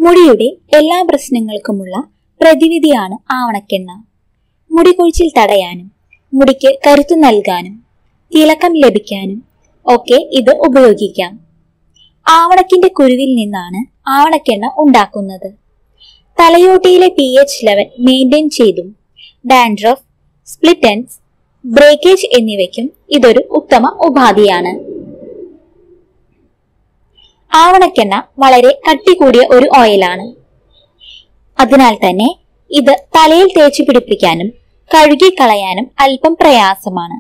മുടിയുടെ എല്ലാ പ്രശ്നങ്ങൾക്കുമുള്ള പ്രതിവിധിയാണ് ആവണക്കെണ്ണ മുടി കൊഴിച്ചിൽ തടയാനും മുടിക്ക് കരുത്തു നൽകാനും തിളക്കം ലഭിക്കാനും ഒക്കെ ഇത് ഉപയോഗിക്കാം ആവണക്കിന്റെ കുരുവിൽ നിന്നാണ് ആവണക്കെണ്ണ ഉണ്ടാക്കുന്നത് തലയോട്ടിയിലെ പി എച്ച് ലെവൽ മെയിൻറ്റെയിൻ ചെയ്തും ഡാൻഡ്രഫ് സ്പ്ലിറ്റൻസ് ബ്രേക്കേജ് എന്നിവയ്ക്കും ഇതൊരു ഉത്തമ ഉപാധിയാണ് ആവണക്കെണ്ണ വളരെ കട്ടി കൂടിയ ഒരു ഓയിലാണ് അതിനാൽ തന്നെ ഇത് തലയിൽ തേച്ചു പിടിപ്പിക്കാനും കഴുകി കളയാനും അല്പം പ്രയാസമാണ്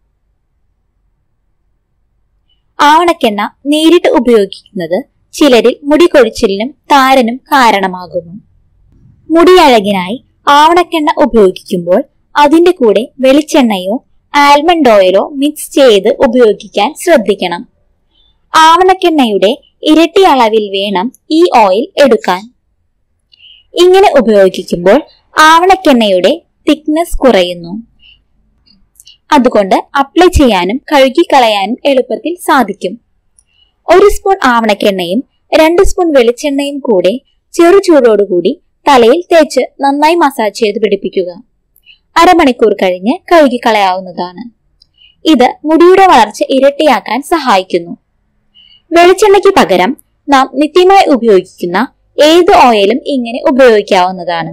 ആവണക്കെണ്ണ നേരിട്ട് ഉപയോഗിക്കുന്നത് ചിലരിൽ മുടി കൊഴിച്ചിലിനും താരനും കാരണമാകുന്നു മുടി അഴകിനായി ആവണക്കെണ്ണ ഉപയോഗിക്കുമ്പോൾ അതിന്റെ കൂടെ വെളിച്ചെണ്ണയോ ആൽമണ്ട് ഓയിലോ മിക്സ് ചെയ്ത് ഉപയോഗിക്കാൻ ശ്രദ്ധിക്കണം ആവണക്കെണ്ണയുടെ ഇരട്ടി അളവിൽ വേണം ഈ ഓയിൽ എടുക്കാൻ ഇങ്ങനെ ഉപയോഗിക്കുമ്പോൾ ആവണക്കെണ്ണയുടെ തിക്നെസ് കുറയുന്നു അതുകൊണ്ട് അപ്ലൈ ചെയ്യാനും കഴുകിക്കളയാനും എളുപ്പത്തിൽ സാധിക്കും ഒരു സ്പൂൺ ആവണക്കെണ്ണയും രണ്ട് സ്പൂൺ വെളിച്ചെണ്ണയും കൂടെ ചെറു ചൂടോടുകൂടി തലയിൽ തേച്ച് നന്നായി മസാജ് ചെയ്ത് പിടിപ്പിക്കുക അരമണിക്കൂർ കഴിഞ്ഞ് കഴുകിക്കളയാവുന്നതാണ് ഇത് മുടിയുടെ വളർച്ച ഇരട്ടിയാക്കാൻ സഹായിക്കുന്നു വെളിച്ചെണ്ണയ്ക്ക് പകരം നാം നിത്യമായി ഉപയോഗിക്കുന്ന ഏത് ഓയിലും ഇങ്ങനെ ഉപയോഗിക്കാവുന്നതാണ്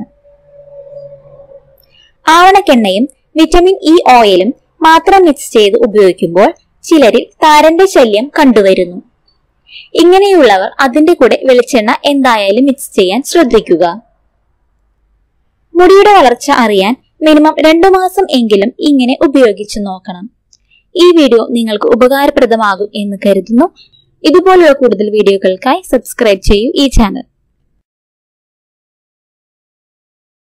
ആവണക്കെണ്ണയും വിറ്റമിൻ ഇ ഓയിലും മാത്രം മിക്സ് ചെയ്ത് ഉപയോഗിക്കുമ്പോൾ ചിലരിൽ താരന്റെ ശല്യം കണ്ടുവരുന്നു ഇങ്ങനെയുള്ളവർ അതിന്റെ കൂടെ വെളിച്ചെണ്ണ എന്തായാലും മിക്സ് ചെയ്യാൻ ശ്രദ്ധിക്കുക മുടിയുടെ വളർച്ച അറിയാൻ മിനിമം രണ്ടു മാസം എങ്കിലും ഇങ്ങനെ ഉപയോഗിച്ചു നോക്കണം ഈ വീഡിയോ നിങ്ങൾക്ക് ഉപകാരപ്രദമാകും എന്ന് കരുതുന്നു ഇതുപോലുള്ള കൂടുതൽ വീഡിയോകൾക്കായി സബ്സ്ക്രൈബ് ചെയ്യൂ ഈ ചാനൽ